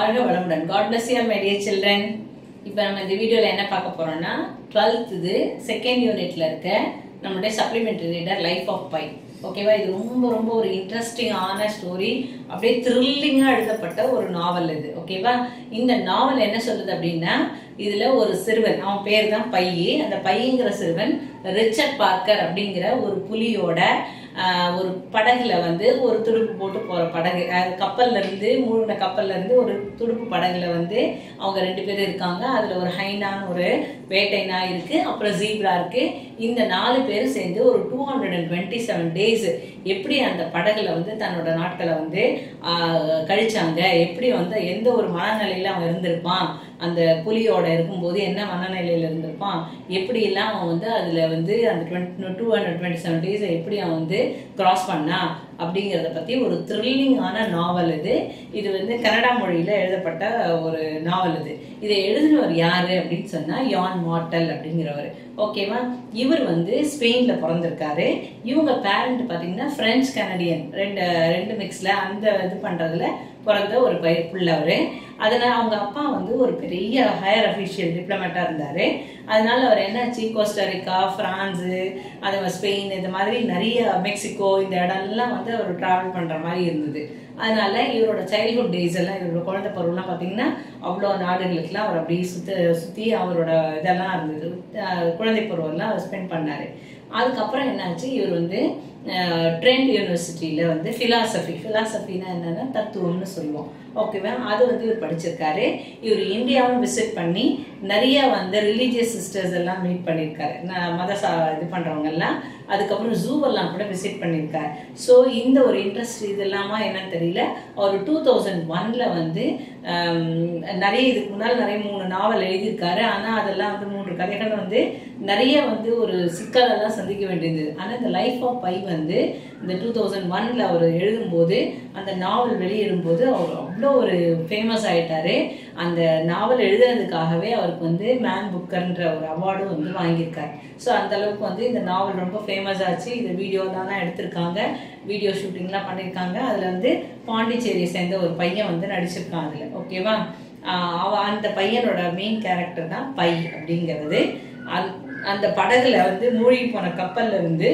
வாழ்க வளமுடன் God bless you all my dear children இப்போ நம்ம இந்த வீடியோவில் என்ன பார்க்க போறோம்னா டுவெல்த் இது செகண்ட் யூனிட்ல இருக்க நம்மளுடைய supplementary reader life of pi ஓகேவா இது ரொம்ப ரொம்ப ஒரு இன்ட்ரெஸ்டிங்கான ஸ்டோரி அப்படியே த்ரில்லிங்காக எழுதப்பட்ட ஒரு நாவல் இது ஓகேவா இந்த நாவல் என்ன சொல்லுது அப்படின்னா இதுல ஒரு சிறுவன் அவன் பேர் தான் பையி அந்த பையங்கிற சிறுவன் ரிச்சர்ட் பார்க்கர் அப்படிங்கிற ஒரு புலியோட ஆஹ், ஒரு படகுல வந்து ஒரு துடுப்பு போட்டு போற படகு அஹ், கப்பல்ல இருந்து மூழ்கின கப்பல்ல இருந்து ஒரு துடுப்பு படகுல வந்து அவங்க ரெண்டு பேரும் இருக்காங்க அதுல ஒரு ஹைனான்னு ஒரு வேட்டை நாய் இருக்கு அப்புறம் ஜீப்ரா இருக்கு இந்த நாலு பேரும் சேர்ந்து ஒரு two hundred and twenty seven days எப்படி அந்த படகுல வந்து தன்னோட நாட்களை வந்து ஆஹ், கழிச்சாங்க எப்படி வந்து எந்த ஒரு மனநிலையில அவன் இருந்திருப்பான் அந்த புலியோட இருக்கும்போது என்ன மனநிலையில இருந்திருப்பான் எப்படி எல்லாம் அவன் வந்து அதுல வந்து அந்த two hundred twenty seven days எப்படி அவன் வந்து கிராஸ் பண்ணா அப்படிங்கிறத பத்தி ஒரு த்ரில்லிங்கான நாவல் இது இது வந்து கன்னடா மொழியில எழுதப்பட்ட ஒரு நாவல் இது இதை எழுதினவர் யாரு அப்படின்னு சொன்னா யான் மார்டல் அப்படிங்கிறவர் ஓகேவா இவர் வந்து ஸ்பெயின்ல பிறந்திருக்காரு இவங்க பேரண்ட் பாத்தீங்கன்னா பிரெஞ்சு கனடியன் ரெண்டு ரெண்டு மிக்ஸ்ல அந்த இது பண்றதுல பிறந்த ஒரு பயிர் பிள்ளை அவரு அதனால அவங்க அப்பா வந்து ஒரு பெரிய ஹையர் அஃபிஷியல் டிப்ளமேட்டா இருந்தாரு அதனால அவர் என்னாச்சு கோஸ்டரிக்கா பிரான்ஸு அது மாதிரி ஸ்பெயின் இந்த மாதிரி நிறைய மெக்சிகோ இந்த இடம்லாம் வந்து அவர் டிராவல் பண்ற மாதிரி இருந்தது அதனால இவரோட சைல்ட்ஹுட் டேஸ் எல்லாம் இவரோட குழந்தை பருவம்லாம் பார்த்தீங்கன்னா அவ்வளோ நாடுகளுக்கெல்லாம் அவர் அப்படியே சுத்த சுற்றி அவரோட இதெல்லாம் இருந்தது அஹ் குழந்தை பருவம்லாம் அவர் ஸ்பெண்ட் பண்ணாரு அதுக்கப்புறம் என்னாச்சு இவர் வந்து ட்ரெண்ட் யூனிவர்சிட்டியில் வந்து ஃபிலாசபி ஃபிலாசபின்னா என்னன்னா தத்துவம்னு சொல்லுவோம் ஓகேவா அது வந்து இவர் படிச்சிருக்காரு இவர் இந்தியாவும் விசிட் பண்ணி நிறைய வந்து ரிலீஜியஸ் சிஸ்டர்ஸ் எல்லாம் மீட் பண்ணியிருக்காரு ந- மத சா இது பண்ணுறவங்க எல்லாம் அதுக்கப்புறம் ஜூவெல்லாம் கூட விசிட் பண்ணியிருக்காரு ஸோ இந்த ஒரு இன்ட்ரெஸ்ட் இதெல்லாமா என்னன்னு தெரியல அவர் டூ தௌசண்ட் ஒன்ல வந்து ஆம், நிறைய இதுக்கு முன்னால் நிறைய மூணு நாவல் எழுதியிருக்காரு ஆனால் அதெல்லாம் வந்து மூன்று கதைகள் வந்து நிறைய வந்து ஒரு சிக்கலெல்லாம் சந்திக்க வேண்டியது ஆனால் இந்த லைஃப் ஆஃப் பை வந்து இந்த டூ தௌசண்ட் ஒன்ல அவர் எழுதும்போது அந்த நாவல் வெளியிடும்போது அவர் அவ்வளோ ஒரு ஃபேமஸ் ஆயிட்டாரு அந்த நாவல் எழுதுறதுக்காகவே அவருக்கு வந்து மேன் புக்கர்ன்ற ஒரு அவார்டும் வந்து வாங்கியிருக்காரு ஸோ அந்த அளவுக்கு வந்து இந்த நாவல் ரொம்ப ஃபேமஸ் ஆச்சு இந்த வீடியோலாம் எடுத்திருக்காங்க வீடியோ ஷூட்டிங்லாம் பண்ணியிருக்காங்க அதில் வந்து பாண்டிச்சேரியை சேர்ந்த ஒரு பையன் வந்து நடிச்சிருக்கான் அதில் ஓகேவா ஆஹ் அவ அந்த பையனோட மெயின் கேரக்டர் தான் பை அப்படிங்கிறது அந்- அந்த படகுல வந்து மூழ்கி போன கப்பல்ல இருந்து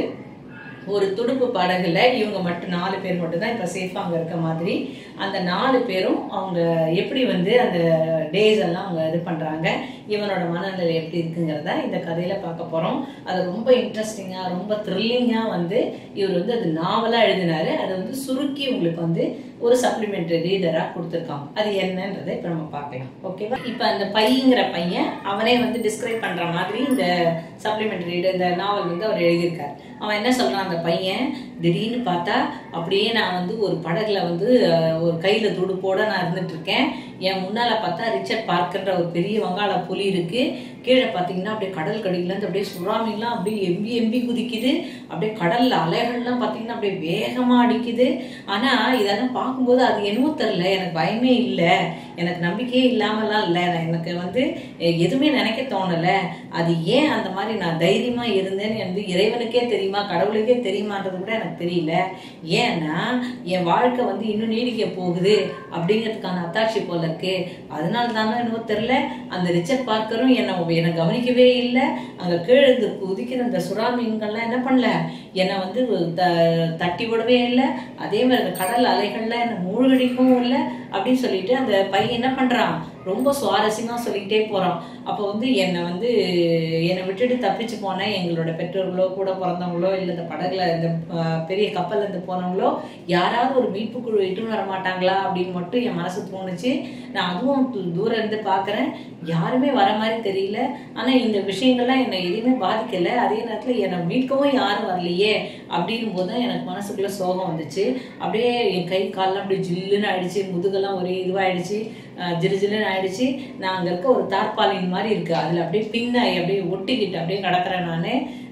ஒரு துடுப்பு படகுல இவங்க மட்டும் நாலு பேர் மட்டும் தான் இப்போ சேஃபாக அங்கே இருக்க மாதிரி அந்த நாலு பேரும் அவங்க எப்படி வந்து அந்த டேஸ் எல்லாம் அவங்க இது பண்ணுறாங்க இவனோட மனநிலை எப்படி இருக்குங்கிறத இந்த கதையில் பார்க்க போகிறோம் அது ரொம்ப இன்ட்ரெஸ்டிங்காக ரொம்ப த்ரில்லிங்காக வந்து இவர் வந்து அது நாவலாக எழுதினாரு அதை வந்து சுருக்கி உங்களுக்கு வந்து ஒரு சப்ளிமெண்டரி ரீடராக கொடுத்துருக்காங்க அது என்னன்றதை இப்போ நம்ம பார்க்கலாம் ஓகேவா இப்போ அந்த பையங்கிற பையன் அவனே வந்து டிஸ்கிரைப் பண்ணுற மாதிரி இந்த சப்ளிமெண்டரி ரீடர் இந்த நாவல் வந்து அவர் எழுதியிருக்காரு அவன் என்ன சொல்றான் அந்த பையன் திடீர்னு பார்த்தா அப்படியே நான் வந்து ஒரு படகுல வந்து அஹ், ஒரு கையில துடுப்போட நான் இருந்துட்டு இருக்கேன் என் முன்னால பார்த்தா ரிச்சர்ட் பார்க்குன்ற ஒரு பெரிய வங்காள புலி இருக்கு கீழே பார்த்தீங்கன்னா அப்படியே கடல் கடியிலேருந்து அப்படியே சுறாமிலாம் அப்படியே எம்பி எம்பி குதிக்குது அப்படியே கடல்ல அலைகள்லாம் பார்த்தீங்கன்னா அப்படியே வேகமா அடிக்குது ஆனா இதெல்லாம் பார்க்கும்போது அது என்னமோ தெரில எனக்கு பயமே இல்லை எனக்கு நம்பிக்கையே இல்லாமலாம் இல்லை நான் எனக்கு வந்து எ- எதுவுமே நினைக்க தோணல அது ஏன் அந்த மாதிரி நான் தைரியமா இருந்தேன்னு வந்து இறைவனுக்கே தெரியுமா கடவுளுக்கே தெரியுமான்றது கூட எனக்கு தெரியல ஏன்னா என் வாழ்க்கை வந்து இன்னும் நீடிக்க போகுது அப்படிங்கிறதுக்கான அத்தாட்சி போல இருக்கு அதனால தானோ என்னவோ தெரியல அந்த ரிச்சர்ட் பார்க்கரும் என்னை என்னை கவனிக்கவே இல்லை அங்க கீழே இருந்து குதிக்கிற அந்த சுறா மீன்கள்லாம் என்ன பண்ணல என்னை வந்து த- தட்டி விடவே இல்லை அதே மாதிரி அந்த கடல் அலைகள்ல என்னை மூழ்கடிக்கவும் இல்லை அப்படின்னு சொல்லிட்டு அந்த பையன் என்ன பண்றான் ரொம்ப சுவாரஸ்யமா சொல்லிக்கிட்டே போறான் அப்போ வந்து என்னை வந்து என்னை விட்டுட்டு தப்பிச்சு போன எங்களோட பெற்றோர்களோ கூட பிறந்தவங்களோ இல்லை இந்த படகுல இந்த அஹ், பெரிய கப்பல்ல இருந்து போனவங்களோ யாராவது ஒரு மீட்பு குழு இட்டுன்னு வர மாட்டாங்களா அப்படின்னு மட்டும் என் மனசு தோணுச்சு நான் அதுவும் து- தூரம் இருந்து பார்க்கறேன் யாருமே வர மாதிரி தெரியல ஆனா இந்த விஷயங்கள்லாம் என்னை எதுவுமே பாதிக்கல அதே நேரத்துல என்னை மீட்கவும் யாரும் வரலையே அப்படின்னும் போது தான் எனக்கு மனசுக்குள்ள சோகம் வந்துச்சு அப்படியே என் கை கால்லாம் அப்படியே ஜில்லுன்னு ஆயிடுச்சு முதுகெல்லாம் ஒரே இதுவாயிடுச்சு அஹ் ஜிலு ஜிலுன்னு ஆயிடுச்சு நான் அங்க இருக்க ஒரு தார்பாலின் மாதிரி இருக்கு அதுல அப்படியே பின்னாய் அப்படியே ஒட்டிக்கிட்டு அப்படியே கிடக்குறேன் நானு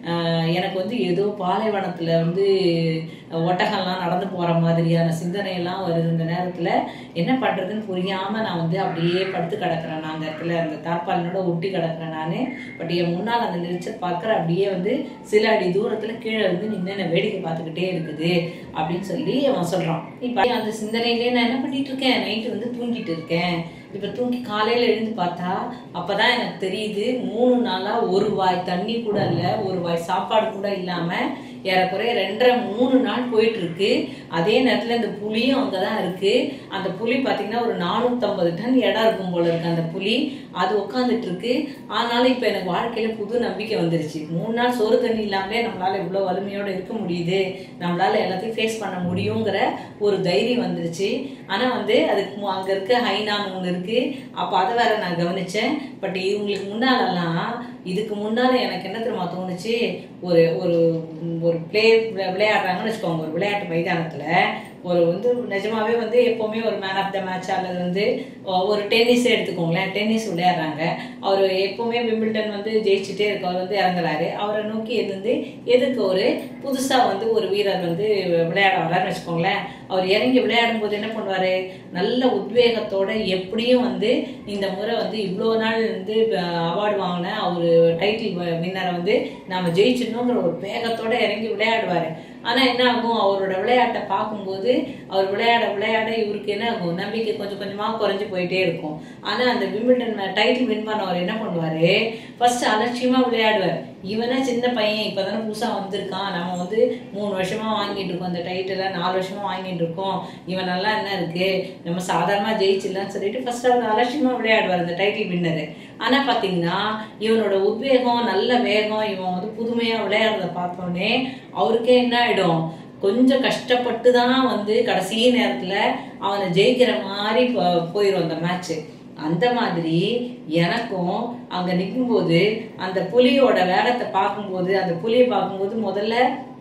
ஆஹ் எனக்கு வந்து ஏதோ பாலைவனத்தில் வந்து ஒட்டகம்லாம் நடந்து போகிற மாதிரியான சிந்தனையெல்லாம் வருது இந்த நேரத்தில் என்ன பண்ணுறதுன்னு புரியாமல் நான் வந்து அப்படியே படுத்து கிடக்குறேன் நான் அந்த இடத்துல அந்த தார்பாலினோட ஒட்டி கிடக்குறேன் நான் பட் என் முன்னால் அந்த நெரிச்சல் பார்க்குற அப்படியே வந்து சில அடி தூரத்தில் கீழே வந்து நின்று என்னை வேடிக்கை பார்த்துக்கிட்டே இருக்குது அப்படின்னு சொல்லி அவன் சொல்கிறான் இப்போ அந்த சிந்தனையிலே நான் என்ன பண்ணிட்டு இருக்கேன் நைட்டு வந்து தூங்கிட்டு இருக்கேன் இப்போ தூங்கி காலையில் எழுந்து பார்த்தா அப்பதான் எனக்கு தெரியுது மூணு நாளாக ஒரு வாய் தண்ணி கூட இல்லை ஒரு வாய் சாப்பாடு கூட இல்லாமல் ஏறக்குறைய ரெண்டரை மூணு நாள் போயிட்டு இருக்கு அதே நேரத்தில் இந்த புலியும் அங்கே தான் இருக்கு அந்த புலி பார்த்தீங்கன்னா ஒரு நானூற்றம்பது டன் இடம் இருக்கும் போல இருக்கு அந்த புலி அது உட்காந்துட்டு இருக்கு ஆனாலும் இப்போ எனக்கு வாழ்க்கையில புது நம்பிக்கை வந்துருச்சு மூணு நாள் சோறு தண்ணி இல்லாமலே நம்மளால இவ்வளோ வலிமையோட இருக்க முடியுது நம்மளால எல்லாத்தையும் ஃபேஸ் பண்ண முடியுங்கிற ஒரு தைரியம் வந்துருச்சு ஆனால் வந்து அதுக்கு மு- அங்க இருக்க ஹைனான் ஒன்று இருக்கு அப்போ அதை வேற நான் கவனிச்சேன் பட் இவங்களுக்கு முன்னாலெல்லாம் இதுக்கு முன்னால எனக்கு என்ன தெரியுமா தோணுச்சு ஒரு ஒரு ஒரு பிளே விளையாடுறாங்கன்னு வச்சுக்கோங்க ஒரு விளையாட்டு மைதானத்துல ஒரு வந்து நிஜமாவே வந்து எப்பவுமே ஒரு மேன் ஆஃப் த மேட்ச் அல்லது வந்து ஒ- ஒரு டென்னிஸே எடுத்துக்கோங்களேன் டென்னிஸ் விளையாடுறாங்க அவர் எப்பவுமே விம்பிள்டன் வந்து ஜெயிச்சுட்டே இருக்கவர் வந்து இறங்குறாரு அவரை நோக்கி இருந்து எதுக்கு ஒரு புதுசா வந்து ஒரு வீரர் வந்து விளையாட வர்றாருன்னு வச்சுக்கோங்களேன் அவர் இறங்கி விளையாடும் போது என்ன பண்ணுவாரு நல்ல உத்வேகத்தோட எப்படியும் வந்து இந்த முறை வந்து இவ்வளோ நாள் வந்து அவார்டு வாங்கின அவர் டைட்டில் வின்னரை வந்து நாம ஜெயிச்சிடணுங்கிற ஒரு வேகத்தோட இறங்கி விளையாடுவாரு ஆனா என்ன ஆகும் அவரோட விளையாட்டை பார்க்கும்போது அவர் விளையாட விளையாட இவருக்கு என்ன ஆகும் நம்பிக்கை கொஞ்சம் கொஞ்சமா குறைஞ்சு போயிட்டே இருக்கும் ஆனா அந்த விம்பிள்டன் டைட்டில் வின் பண்ணவர் என்ன பண்ணுவாரு ஃபர்ஸ்ட் அலட்சியமா விளையாடுவார் இவனே சின்ன பையன் இப்பதானே புதுசா வந்திருக்கான் நம்ம வந்து மூணு வருஷமா வாங்கிட்டு இருக்கோம் அந்த டைட்டில நாலு வருஷமா வாங்கிட்டு இருக்கோம் இவன் நல்லா என்ன இருக்கு நம்ம சாதாரணமா ஜெயிச்சிடலாம்னு சொல்லிட்டு ஃபர்ஸ்ட் அவர் அலட்சியமா விளையாடுவார் அந்த டைட்டில் வின்னரு ஆனா பாத்தீங்கன்னா இவனோட உத்வேகம் நல்ல வேகம் இவன் வந்து புதுமையா விளையாடுறத பார்த்தோன்னே அவருக்கே என்ன ஆயிடும் கொஞ்சம் கஷ்டப்பட்டு தான் வந்து கடைசி நேரத்துல அவனை ஜெயிக்கிற மாதிரி போ- போயிரும் அந்த மேட்ச் அந்த மாதிரி எனக்கும் அங்க நிக்கும்போது அந்த புலியோட வேகத்தை பார்க்கும்போது அந்த புலியை பார்க்கும்போது முதல்ல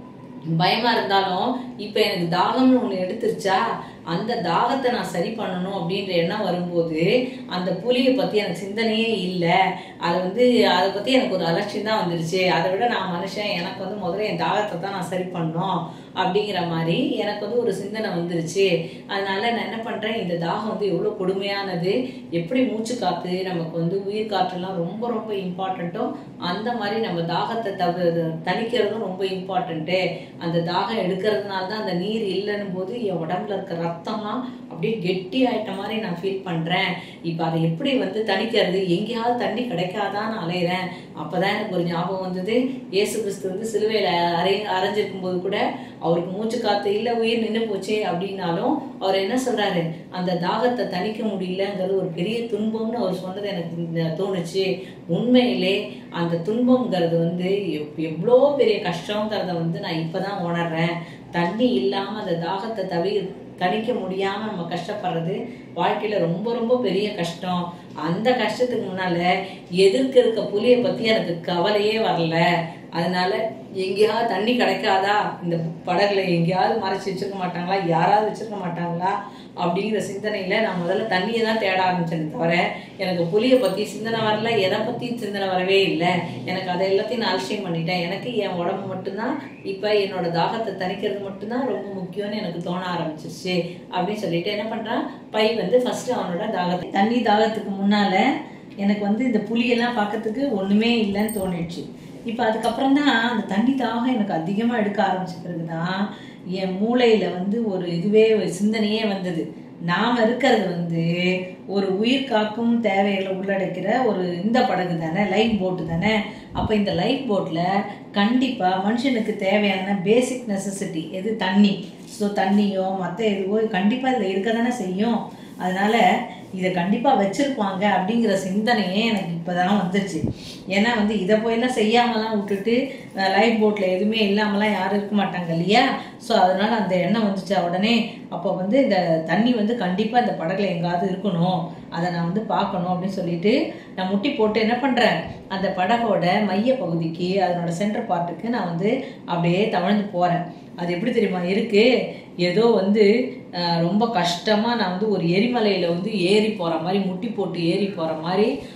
பயமா இருந்தாலும் இப்ப எனக்கு தாகம்னு ஒண்ணு எடுத்துருச்சா அந்த தாகத்தை நான் சரி பண்ணணும் அப்படின்ற எண்ணம் வரும்போது அந்த புலியை பத்தி எனக்கு சிந்தனையே இல்லை அது வந்து அதை பத்தி எனக்கு ஒரு அலட்சியம் தான் வந்துருச்சு அதை விட நான் மனுஷன் எனக்கு வந்து முதல்ல என் தாகத்தை தான் நான் சரி பண்ணணும் அப்படிங்கிற மாதிரி எனக்கு வந்து ஒரு சிந்தனை வந்துருச்சு அதனால நான் என்ன பண்றேன் இந்த தாகம் வந்து எவ்வளவு கொடுமையானது எப்படி மூச்சு காத்து நமக்கு வந்து உயிர் காற்றுலாம் ரொம்ப ரொம்ப இம்பார்ட்டண்ட்டோ அந்த மாதிரி நம்ம தாகத்தை தவிர தணிக்கிறதும் ரொம்ப இம்பார்ட்டண்ட்டு அந்த தாகம் எடுக்கிறதுனால தான் அந்த நீர் இல்லைன்னும் போது என் உடம்புல இருக்க ரத்தம்லாம் அப்படியே கெட்டி ஆயிட்ட மாதிரி நான் ஃபீல் பண்றேன் இப்போ அதை எப்படி வந்து தணிக்கிறது எங்கேயாவது தண்ணி கிடைக்காதான்னு அலையிறேன் அப்பதான் எனக்கு ஒரு ஞாபகம் வந்தது இயேசு கிறிஸ்து வந்து சிலுவையில அரை அரைஞ்சிருக்கும் போது கூட அவருக்கு மூச்சு காத்து இல்ல உயிர் நின்று போச்சே அப்படின்னாலும் அவர் என்ன சொல்றாரு அந்த தாகத்தை தணிக்க முடியலங்கிறது ஒரு பெரிய துன்பம்னு அவர் சொன்னது எனக்கு இந்த தோணுச்சு உண்மையிலே அந்த துன்பம்ங்கிறது வந்து எவ்- எவ்வளோ பெரிய கஷ்டங்கிறத வந்து நான் இப்பதான் உணர்றேன் தண்ணி இல்லாம அந்த தாகத்தை தவி தணிக்க முடியாம நம்ம கஷ்டப்படுறது வாழ்க்கையில ரொம்ப ரொம்ப பெரிய கஷ்டம் அந்த கஷ்டத்துக்கு முன்னால எதிர்க்க இருக்க புலியை பத்தி எனக்கு கவலையே வரல அதனால எங்கேயாவது தண்ணி கிடைக்காதா இந்த படகுல எங்கேயாவது மறைச்சு வச்சிருக்க மாட்டாங்களா யாராவது வச்சிருக்க மாட்டாங்களா அப்படிங்கிற சிந்தனையில நான் முதல்ல தண்ணியை தான் தேட ஆரம்பிச்சேன் தவிர எனக்கு புலியை பத்தி சிந்தனை வரல எதை பத்தி சிந்தனை வரவே இல்லை எனக்கு அதை எல்லாத்தையும் நான் அலட்சியம் பண்ணிட்டேன் எனக்கு என் உடம்பு மட்டும்தான் இப்ப என்னோட தாகத்தை தணிக்கிறது மட்டும்தான் ரொம்ப முக்கியம்னு எனக்கு தோண ஆரம்பிச்சிருச்சு அப்படின்னு சொல்லிட்டு என்ன பண்றான் பை வந்து ஃபர்ஸ்ட் அவனோட தாகத்தை தண்ணி தாகத்துக்கு முன்னால எனக்கு வந்து இந்த புளியெல்லாம் பார்க்கறதுக்கு ஒண்ணுமே இல்லைன்னு தோணிடுச்சு இப்போ அதுக்கப்புறம் தான் அந்த தண்ணி தாகம் எனக்கு அதிகமாக எடுக்க ஆரம்பிச்ச பிறகு தான் என் மூளையில வந்து ஒரு இதுவே ஒரு சிந்தனையே வந்தது நாம இருக்கிறது வந்து ஒரு உயிர் காக்கும் தேவைகளை உள்ளடக்கிற ஒரு இந்த படகு தானே லைஃப் போட்டு தானே அப்போ இந்த லைஃப் போட்டில் கண்டிப்பாக மனுஷனுக்கு தேவையான பேசிக் நெசசிட்டி எது தண்ணி ஸோ தண்ணியோ மற்ற எதுவோ கண்டிப்பாக இதில் இருக்க தானே செய்யும் அதனால இதை கண்டிப்பாக வச்சிருப்பாங்க அப்படிங்கிற சிந்தனையே எனக்கு இப்போதான் வந்துருச்சு ஏன்னா வந்து இதை போயெல்லாம் செய்யாமலாம் விட்டுட்டு லைஃப் போட்டில் எதுவுமே இல்லாமலாம் யாரும் இருக்க மாட்டாங்க இல்லையா ஸோ அதனால அந்த எண்ணம் வந்துச்சா உடனே அப்போ வந்து இந்த தண்ணி வந்து கண்டிப்பாக இந்த படகுல எங்காவது இருக்கணும் அதை நான் வந்து பார்க்கணும் அப்படின்னு சொல்லிட்டு நான் முட்டி போட்டு என்ன பண்ணுறேன் அந்த படகோட மைய பகுதிக்கு அதனோட சென்டர் பார்ட்டுக்கு நான் வந்து அப்படியே தவழ்ந்து போகிறேன் அது எப்படி தெரியுமா இருக்கு ஏதோ வந்து அஹ், ரொம்ப கஷ்டமா நான் வந்து ஒரு எரிமலையில வந்து ஏறி போற மாதிரி முட்டி போட்டு ஏறி போற மாதிரி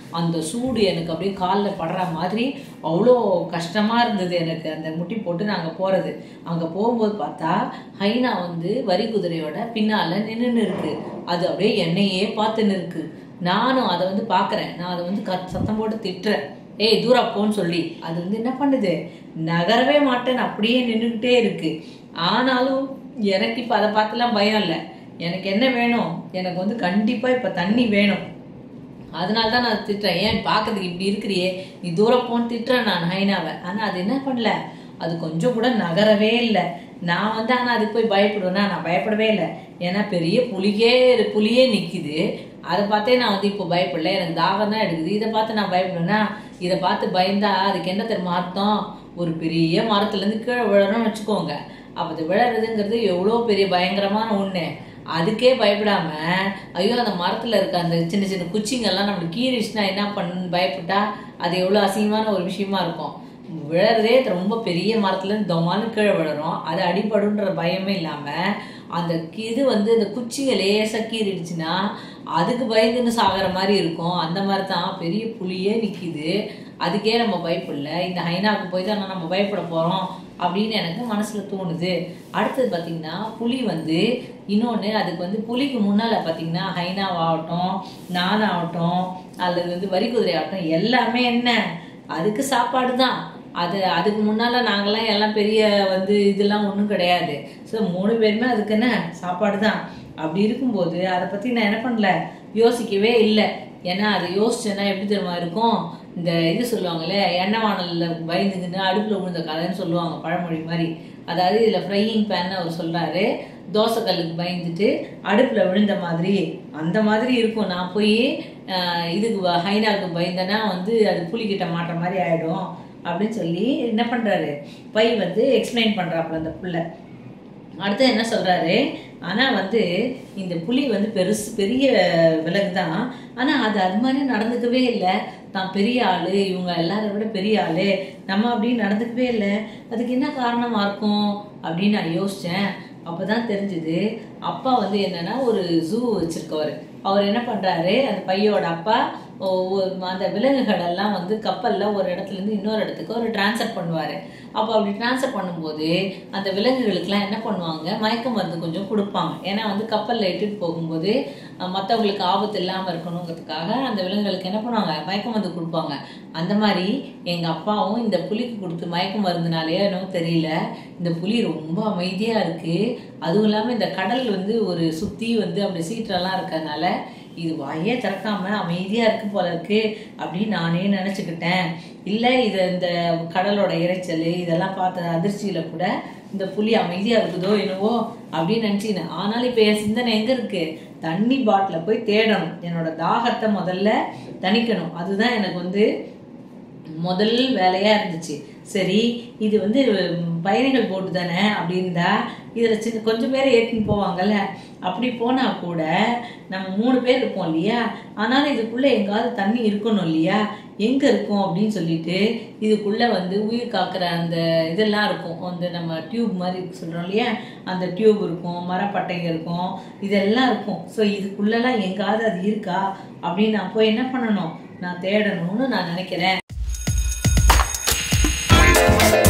அந்த சூடு எனக்கு அப்படியே காலில் படுற மாதிரி அவ்வளோ கஷ்டமாக இருந்தது எனக்கு அந்த முட்டி போட்டு நாங்கள் போகிறது அங்கே போகும்போது பார்த்தா ஹைனா வந்து வரி குதிரையோட பின்னால் நின்றுன்னு இருக்கு அது அப்படியே என்னையே பார்த்துன்னு இருக்கு நானும் அதை வந்து பார்க்குறேன் நான் அதை வந்து கத் சத்தம் போட்டு திட்டுறேன் ஏய் தூரா போன்னு சொல்லி அது வந்து என்ன பண்ணுது நகரவே மாட்டேன் அப்படியே நின்றுக்கிட்டே இருக்கு ஆனாலும் எனக்கு இப்போ அதை பார்த்துலாம் பயம் இல்லை எனக்கு என்ன வேணும் எனக்கு வந்து கண்டிப்பாக இப்போ தண்ணி வேணும் அதனால தான் நான் திட்டுறேன் ஏன் பார்க்கறதுக்கு இப்படி இருக்கிறியே நீ தூரம் போன்னு திட்டுறேன் நான் ஹைனாவை ஆனால் அது என்ன பண்ணல அது கொஞ்சம் கூட நகரவே இல்லை நான் வந்து ஆனால் அதுக்கு போய் பயப்படுவேனா நான் பயப்படவே இல்லை ஏன்னா பெரிய புலியே புலியே நிற்கிது அதை பார்த்தே நான் வந்து இப்போ பயப்படல எனக்கு தாகம் தான் எடுக்குது இதை பார்த்து நான் பயப்படுவேனா இதை பார்த்து பயந்தா அதுக்கு என்ன தெரியுமா அர்த்தம் ஒரு பெரிய மரத்துலேருந்து கீழே விழணும்னு வச்சுக்கோங்க அப்போ அது விழறதுங்கிறது எவ்வளோ பெரிய பயங்கரமான ஒன்று அதுக்கே பயப்படாம ஐயோ அந்த மரத்துல இருக்க அந்த சின்ன சின்ன குச்சிங்கெல்லாம் நம்மளுக்கு கீறிச்சுன்னா என்ன பண்ணு பயப்பட்டா அது எவ்வளோ அசிங்கமான ஒரு விஷயமா இருக்கும் விழறதே ரொம்ப பெரிய மரத்துல இருந்து தொமான்னு கீழே விழறோம் அது அடிபடுன்ற பயமே இல்லாம அந்த இது வந்து இந்த குச்சிங்க லேசா கீறிடுச்சுன்னா அதுக்கு பயந்துன்னு சாகிற மாதிரி இருக்கும் அந்த மாதிரி தான் பெரிய புலியே நிக்குது அதுக்கே நம்ம பயப்படல இந்த ஹைனாவுக்கு போய் தான் நம்ம பயப்பட போறோம் அப்படின்னு எனக்கு மனசுல தோணுது அடுத்தது பாத்தீங்கன்னா புலி வந்து இன்னொன்று அதுக்கு வந்து புலிக்கு முன்னால பாத்தீங்கன்னா ஹைனாவாகட்டும் நானாகட்டும் அல்லது வந்து வரி குதிரை ஆகட்டும் எல்லாமே என்ன அதுக்கு சாப்பாடு தான் அது அதுக்கு முன்னால நாங்கெல்லாம் எல்லாம் பெரிய வந்து இதெல்லாம் ஒன்றும் கிடையாது ஸோ மூணு பேருமே அதுக்கு என்ன சாப்பாடு தான் அப்படி இருக்கும்போது அதை பற்றி நான் என்ன பண்ணல யோசிக்கவே இல்லை ஏன்னா அதை யோசிச்சேன்னா எப்படி தெரியுமா இருக்கும் இந்த இது சொல்லுவாங்கல்ல எண்ணெய் வானலில் பயந்துக்கிட்டு அடுப்பில் விழுந்த கதைன்னு சொல்லுவாங்க பழமொழி மாதிரி அதாவது இதில் ஃப்ரையிங் பேன் அவர் சொல்கிறாரு தோசைக்கல்லுக்கு பயந்துட்டு அடுப்பில் விழுந்த மாதிரி அந்த மாதிரி இருக்கும் நான் போய் ஆஹ், இதுக்கு வ- ஹைனாவுக்கு பயந்தேன்னா வந்து அது புலிக்கிட்ட மாட்டுற மாதிரி ஆயிடும் அப்படின்னு சொல்லி என்ன பண்ணுறாரு பை வந்து எக்ஸ்பிளைன் பண்ணுறாப்புல அந்த புள்ள அடுத்து என்ன சொல்றாரு ஆனா வந்து இந்த புலி வந்து பெருசு பெரிய விலங்கு தான் ஆனா அது அது மாதிரி நடந்துக்கவே இல்லை தான் பெரிய ஆளு இவங்க எல்லாரை விட பெரிய ஆளு நம்ம அப்படி நடந்துக்கவே இல்லை அதுக்கு என்ன காரணமா இருக்கும் அப்படின்னு நான் யோசிச்சேன் அப்பதான் தெரிஞ்சுது அப்பா வந்து என்னன்னா ஒரு ஜூ வச்சிருக்கவர் அவர் என்ன பண்றாரு அந்த பையோட அப்பா ஓ- ஓ- அந்த விலங்குகள் எல்லாம் வந்து கப்பல்ல ஒரு இடத்துல இருந்து இன்னொரு இடத்துக்கு ஒரு டிரான்ஸ்ஃபர் பண்ணுவாரு அப்போ அப்படி டிரான்ஸ்ஃபர் பண்ணும்போது அந்த விலங்குகளுக்கெல்லாம் என்ன பண்ணுவாங்க மயக்க மருந்து கொஞ்சம் கொடுப்பாங்க ஏன்னா வந்து கப்பல்ல இட்டுட்டு போகும்போது அஹ், மத்தவங்களுக்கு ஆபத்து இல்லாம இருக்கணுங்கிறதுக்காக அந்த விலங்குகளுக்கு என்ன பண்ணுவாங்க மயக்க மருந்து கொடுப்பாங்க அந்த மாதிரி எங்க அப்பாவும் இந்த புலிக்கு கொடுத்து மயக்க மருந்துனாலேயோ என்னவோ தெரியல இந்த புலி ரொம்ப அமைதியா இருக்கு அதுவும் இல்லாம இந்த கடல் வந்து ஒரு சுத்தி வந்து அப்படி சீற்றெல்லாம் இருக்கறனால இது வாயே திறக்காம அமைதியா இருக்கு போல இருக்கு அப்படின்னு நானே நினைச்சுக்கிட்டேன் இல்ல இது இந்த கடலோட இரைச்சல் இதெல்லாம் பார்த்த அதிர்ச்சியில கூட இந்த புலி அமைதியா இருக்குதோ என்னவோ அப்படின்னு நினைச்சினேன் ஆனாலும் இப்ப என் சிந்தனை எங்க இருக்கு தண்ணி பாட்டில போய் தேடணும் என்னோட தாகத்தை முதல்ல தணிக்கணும் அதுதான் எனக்கு வந்து முதல் வேலையா இருந்துச்சு சரி இது வந்து ம், பயணிகள் போட்டு தானே அப்படின்தா இதுல சின்ன கொஞ்சம் பேர் ஏற்றின்னு போவாங்கல்ல அப்படி போனா கூட நம்ம மூணு பேர் இருப்போம் இல்லையா ஆனாலும் இதுக்குள்ள எங்காவது தண்ணி இருக்கணும் இல்லையா எங்க இருக்கும் அப்படின்னு சொல்லிட்டு இதுக்குள்ள வந்து உயிர் காக்குற அந்த இதெல்லாம் இருக்கும் அந்த நம்ம டியூப் மாதிரி சொல்றோம் இல்லையா அந்த டியூப் இருக்கும் மரப்பட்டைங்க இருக்கும் இதெல்லாம் இருக்கும் ஸோ இதுக்குள்ளெல்லாம் எங்காவது அது இருக்கா அப்படின்னு நான் போய் என்ன பண்ணணும் நான் தேடணும்னு நான் நினைக்கிறேன்